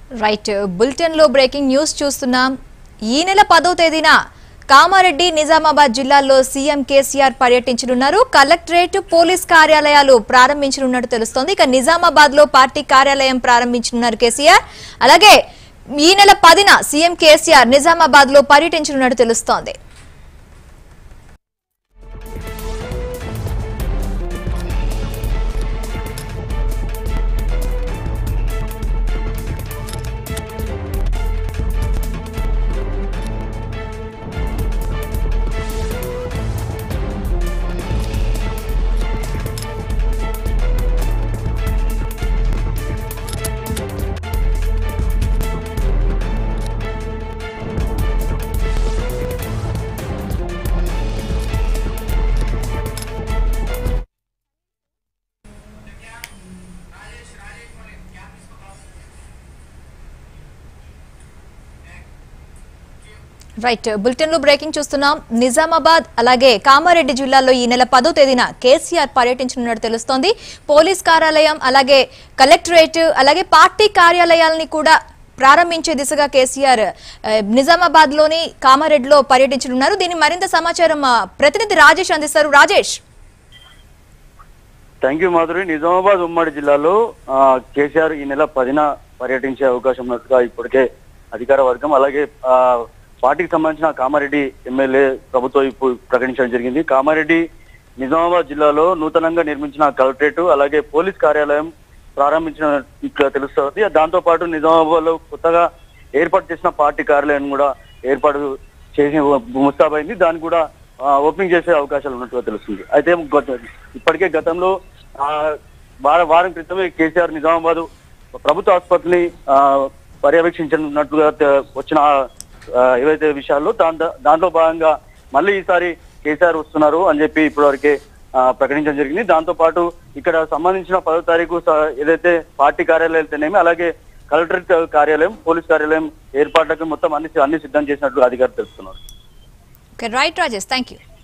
right bulletin లో breaking news చూస్తున్నాం ఈ నెల పదో తేదీన కామారెడ్డి నిజామాబాద్ జిల్లాల్లో సీఎం కేసీఆర్ పర్యటించనున్నారు కలెక్టరేట్ పోలీస్ కార్యాలయాలు ప్రారంభించనున్నట్టు తెలుస్తోంది ఇక నిజామాబాద్ లో పార్టీ కార్యాలయం ప్రారంభించనున్నారు కేసీఆర్ అలాగే ఈ నెల పదిన సీఎం కేసీఆర్ నిజామాబాద్ లో పర్యటించనున్నట్టు తెలుస్తోంది రైట్ బులెటిన్ లో బ్రేకింగ్ చూస్తున్నాం నిజామాబాద్ అలాగే కామారెడ్డి జిల్లాలో ఈ నెల పదో తేదీన కేసీఆర్ పర్యటించనున్నట్టు తెలుస్తోంది పోలీస్ కార్యాలయం అలాగే కలెక్టరేట్ అలాగే పార్టీ కార్యాలయాలని కూడా ప్రారంభించే దిశగా కేసీఆర్ నిజామాబాద్ లోని కామారెడ్డిలో పర్యటించనున్నారు దీని మరింత సమాచారం మా ప్రతినిధి రాజేష్ అందిస్తారు రాజేష్ థ్యాంక్ యూ మాధురి నిజామాబాద్ ఉమ్మడి జిల్లాలో ఆ, కేసీఆర్ ఈ నెల పదిన పర్యటించే అవకాశం ఉన్నట్టుగా ఇప్పటికే అధికార వర్గం అలాగే ఆ, పార్టీకి సంబంధించిన కామారెడ్డి ఎమ్మెల్యే ప్రభుత్వం ఇప్పుడు ప్రకటించడం జరిగింది కామారెడ్డి నిజామాబాద్ జిల్లాలో నూతనంగా నిర్మించిన కలెక్టరేట్ అలాగే పోలీస్ కార్యాలయం ప్రారంభించిన ఇక్కడ తెలుస్తుంది దాంతో పాటు నిజామాబాద్ లో కొత్తగా ఏర్పాటు చేసిన పార్టీ కార్యాలయం కూడా ఏర్పాటు చేసి ముస్తాబైంది దాన్ని కూడా ఆ, ఓపెనింగ్ చేసే అవకాశాలు ఉన్నట్టుగా తెలుస్తుంది అయితే గత- ఇప్పటికే గతంలో ఆ, వారం వారం క్రితమే కేసీఆర్ నిజామాబాద్ ప్రభుత్వ ఆసుపత్రిని ఆ, పర్యవేక్షించినట్లుగా తె- వచ్చిన ఆ, ఏవైతే విషయాల్లో దాంట్లో దాంట్లో భాగంగా మళ్ళీ ఈసారి కేసీఆర్ వస్తున్నారు అని చెప్పి ఇప్పటివరకే ఆ, ప్రకటించడం జరిగింది దాంతో పాటు ఇక్కడ సంబంధించిన పదో తారీఖు స- ఏదైతే పార్టీ కార్యాలయాలతోనేమి అలాగే కలెక్టరేట్ కార్యాలయం పోలీస్ కార్యాలయం ఏర్పాట్లకు మొత్తం అన్ని అన్ని సిద్ధం చేసినట్లు అధికారులు తెలుస్తున్నారు రైట్ రాజేష్ థ్యాంక్ యూ